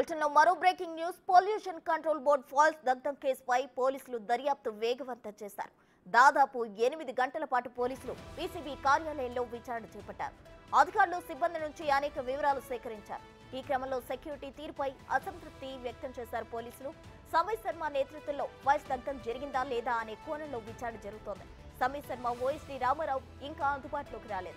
bulletin లో మరో breaking news pollution control board files దగ్ధం కేసుపై పోలీసులు దర్యాప్తు వేగవంతం చేశారు దాదాపు ఎనిమిది గంటల పాటు పోలీసులు పీసీబీ కార్యాలయంలో విచారణ చేపట్టారు అధికారులు సిబ్బంది నుంచి అనేక వివరాలు సేకరించారు ఈ క్రమంలో సెక్యూరిటీ తీరుపై అసంతృప్తి వ్యక్తం చేశారు పోలీసులు సమీర్ శర్మ నేతృత్వంలో వాయిస్ దగ్ధం జరిగిందా లేదా అనే కోణంలో విచారణ జరుగుతోంది సమీర్ శర్మ ఓఎస్డీ రామారావు ఇంకా అందుబాటులోకి రాలేదు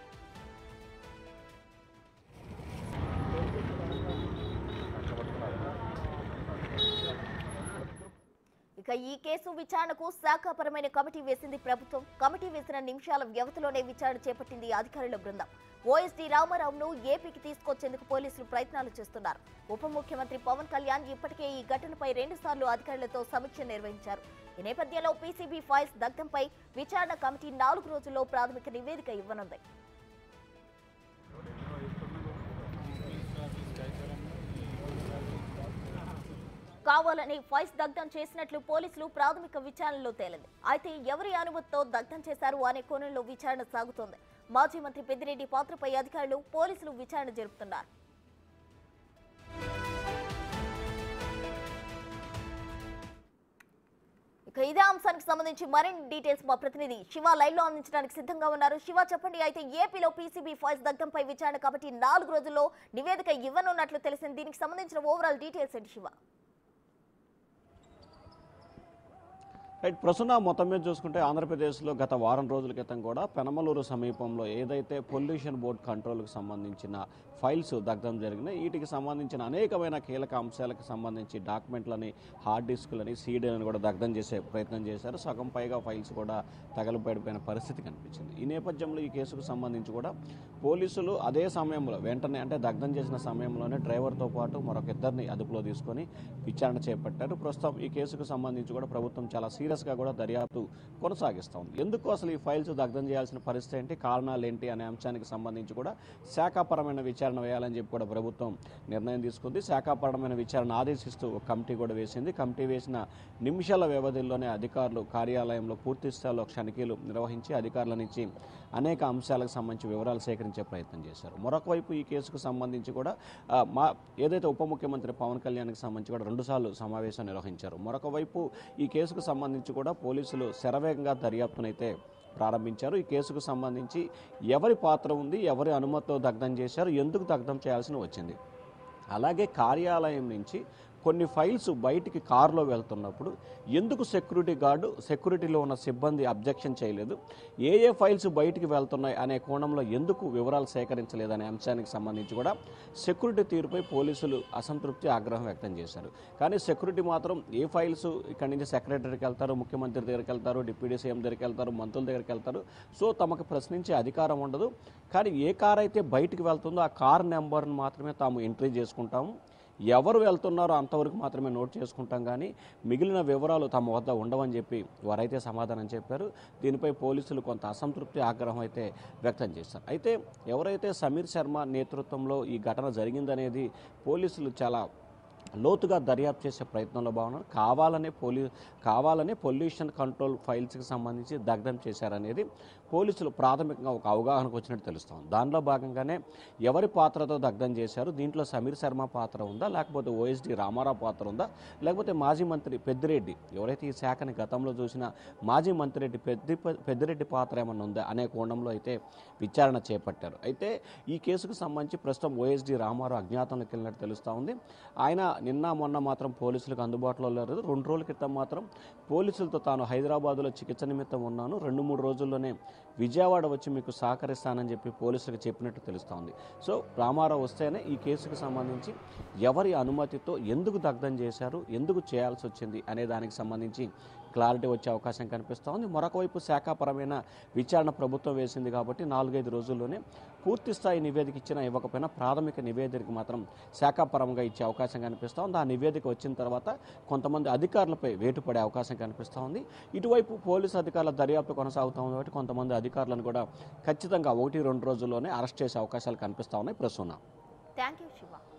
ఇక ఈ కేసు విచారణకు శాఖాపరమైన కమిటీ వేసింది ప్రభుత్వం కమిటీ వేసిన నిమిషాల వ్యవధిలోనే విచారణ చేపట్టింది అధికారుల బృందం ఓఎస్డీ రామారావును ఏపీకి తీసుకొచ్చేందుకు పోలీసులు ప్రయత్నాలు చేస్తున్నారు ఉప ముఖ్యమంత్రి పవన్ కళ్యాణ్ ఇప్పటికే ఈ ఘటనపై రెండుసార్లు అధికారులతో సమీక్ష నిర్వహించారు ఈ నేపథ్యంలో పీసీబీ ఫైల్స్ దగ్ధంపై విచారణ కమిటీ నాలుగు రోజుల్లో ప్రాథమిక నివేదిక ఇవ్వనుంది కావాలని ఫైల్స్ దగ్ధం చేసినట్లు పోలీసులు ప్రాథమిక విచారణలో తేలింది అయితే ఎవరి అనుమతితో దగ్ధం చేశారు అనే కోణంలో విచారణ సాగుతోంది మాజీ మంత్రి పెద్దిరెడ్డి పాత్రపై అధికారులు పోలీసులు విచారణ జరుపుతున్నారు ఇక ఇదే అంశానికి సంబంధించి మరిన్ని డీటెయిల్స్ మా ప్రతినిధి శివ లైవ్ లో అందించడానికి సిద్ధంగా ఉన్నారు శివ చెప్పండి అయితే ఏపీలో పీసీబీ ఫైల్స్ దగ్ధంపై విచారణ కాబట్టి నాలుగు రోజుల్లో నివేదిక ఇవ్వనున్నట్లు తెలిసింది దీనికి సంబంధించిన ఓవరాల్ డీటెయిల్స్ ఏంటి శివ రైట్ ప్రస్తుతం మొత్తం మీద చూసుకుంటే ఆంధ్రప్రదేశ్లో గత వారం రోజుల క్రితం కూడా పెనమలూరు సమీపంలో ఏదైతే పొల్యూషన్ బోర్డ్ కంట్రోల్కి సంబంధించిన ఫైల్స్ దగ్ధం జరిగినాయి వీటికి సంబంధించిన అనేకమైన కీలక అంశాలకు సంబంధించి డాక్యుమెంట్లని హార్డ్ డిస్కులని సీడీలను కూడా దగ్ధం చేసే ప్రయత్నం చేశారు సగం పైగా ఫైల్స్ కూడా తగలబడిపోయిన పరిస్థితి కనిపించింది ఈ నేపథ్యంలో ఈ కేసుకు సంబంధించి కూడా పోలీసులు అదే సమయంలో వెంటనే అంటే దగ్ధం చేసిన సమయంలోనే డ్రైవర్తో పాటు మరొక ఇద్దరిని అదుపులో తీసుకొని విచారణ చేపట్టారు ప్రస్తుతం ఈ కేసుకు సంబంధించి కూడా ప్రభుత్వం చాలా సీరియస్గా కూడా దర్యాప్తు కొనసాగిస్తోంది ఎందుకు అసలు ఈ ఫైల్స్ దగ్ధం చేయాల్సిన పరిస్థితి ఏంటి కారణాలు ఏంటి అనే అంశానికి సంబంధించి కూడా శాఖాపరమైన విచారణ వేయాలని చెప్పి కూడా ప్రభుత్వం నిర్ణయం తీసుకుంది శాఖాపరమైన విచారణ ఆదేశిస్తూ ఒక కమిటీ కూడా వేసింది కమిటీ వేసిన నిమిషాల వ్యవధిలోనే అధికారులు కార్యాలయంలో పూర్తి స్థాయిలో క్షణికీలు నిర్వహించి అధికారుల నుంచి అనేక అంశాలకు సంబంధించి వివరాలు సేకరించే ప్రయత్నం చేశారు మరొక వైపు ఈ కేసుకు సంబంధించి కూడా ఆ, మా ఏదైతే ఉప ముఖ్యమంత్రి పవన్ కళ్యాణ్కి సంబంధించి కూడా రెండుసార్లు సమావేశం నిర్వహించారు మరొక వైపు ఈ కేసుకు సంబంధించి కూడా పోలీసులు శరవేగంగా దర్యాప్తునైతే ప్రారంభించారు ఈ కేసుకు సంబంధించి ఎవరి పాత్ర ఉంది ఎవరి అనుమతితో దగ్ధం చేశారు ఎందుకు దగ్ధం చేయాల్సి వచ్చింది అలాగే కార్యాలయం నుంచి కొన్ని ఫైల్స్ బయటికి కారులో వెళ్తున్నప్పుడు ఎందుకు సెక్యూరిటీ గార్డు సెక్యూరిటీలో ఉన్న సిబ్బంది అబ్జెక్షన్ చేయలేదు ఏ ఏ ఫైల్స్ బయటికి వెళ్తున్నాయి అనే కోణంలో ఎందుకు వివరాలు సేకరించలేదనే అంశానికి సంబంధించి కూడా సెక్యూరిటీ తీరుపై పోలీసులు అసంతృప్తి ఆగ్రహం వ్యక్తం చేశారు కానీ సెక్యూరిటీ మాత్రం ఏ ఫైల్స్ ఇక్కడి నుంచి సెక్రటరీకి వెళ్తారు ముఖ్యమంత్రి దగ్గరికి వెళ్తారు డిప్యూటీ సీఎం దగ్గరికి వెళ్తారు మంత్రుల దగ్గరికి వెళ్తారు సో తమకు ప్రశ్నించే అధికారం ఉండదు కానీ ఏ కార్ అయితే బయటికి వెళ్తుందో ఆ కార్ నెంబర్ని మాత్రమే తాము ఎంట్రీ చేసుకుంటాము ఎవరు వెళ్తున్నారో అంతవరకు మాత్రమే నోట్ చేసుకుంటాం కానీ మిగిలిన వివరాలు తమ వద్ద ఉండవని చెప్పి వారైతే సమాధానం చెప్పారు దీనిపై పోలీసులు కొంత అసంతృప్తి ఆగ్రహం అయితే వ్యక్తం చేశారు అయితే ఎవరైతే సమీర్ శర్మ నేతృత్వంలో ఈ ఘటన జరిగిందనేది పోలీసులు చాలా లోతుగా దర్యాప్తు చేసే ప్రయత్నంలో బాగున్నారు కావాలనే పోలీ కావాలనే పొల్యూషన్ కంట్రోల్ ఫైల్స్కి సంబంధించి దగ్ధం చేశారనేది పోలీసులు ప్రాథమికంగా ఒక అవగాహనకు వచ్చినట్టు తెలుస్తోంది దానిలో భాగంగానే ఎవరి పాత్రతో దగ్ధం చేశారు దీంట్లో సమీర్ శర్మ పాత్ర ఉందా లేకపోతే ఓఎస్డి రామారావు పాత్ర ఉందా లేకపోతే మాజీ మంత్రి పెద్దిరెడ్డి ఎవరైతే ఈ శాఖని గతంలో చూసిన మాజీ మంత్రిరెడ్డి పెద్ది పెద్దిరెడ్డి పాత్ర ఏమన్నా ఉందా అనే కోణంలో అయితే విచారణ చేపట్టారు అయితే ఈ కేసుకు సంబంధించి ప్రస్తుతం ఓఎస్డి రామారావు అజ్ఞాతంలోకి వెళ్ళినట్టు తెలుస్తూ ఉంది ఆయన నిన్న మొన్న మాత్రం పోలీసులకు అందుబాటులో లేరు రెండు రోజుల క్రితం మాత్రం పోలీసులతో తాను హైదరాబాద్లో చికిత్స నిమిత్తం ఉన్నాను రెండు మూడు రోజుల్లోనే విజయవాడ వచ్చి మీకు సహకరిస్తానని చెప్పి పోలీసులకు చెప్పినట్టు తెలుస్తూ ఉంది సో రామారావు వస్తేనే ఈ కేసుకు సంబంధించి ఎవరి అనుమతితో ఎందుకు దగ్ధం చేశారు ఎందుకు చేయాల్సి వచ్చింది అనే దానికి సంబంధించి క్లారిటీ వచ్చే అవకాశం కనిపిస్తూ ఉంది మరొక వైపు శాఖాపరమైన విచారణ ప్రభుత్వం వేసింది కాబట్టి నాలుగైదు రోజుల్లోనే పూర్తి స్థాయి నివేదిక ఇచ్చినా ఇవ్వకపోయినా ప్రాథమిక నివేదికకి మాత్రం శాఖాపరంగా ఇచ్చే అవకాశం కనిపిస్తూ ఉంది ఆ నివేదిక వచ్చిన తర్వాత కొంతమంది అధికారులపై వేటు పడే అవకాశం కనిపిస్తూ ఉంది ఇటువైపు పోలీసు అధికారుల దర్యాప్తు కొనసాగుతూ ఉంది కాబట్టి కొంతమంది అధికారులను కూడా ఖచ్చితంగా ఒకటి రెండు రోజుల్లోనే అరెస్ట్ చేసే అవకాశాలు కనిపిస్తూ ఉన్నాయి ప్రస్తుతం థ్యాంక్ యూ శివ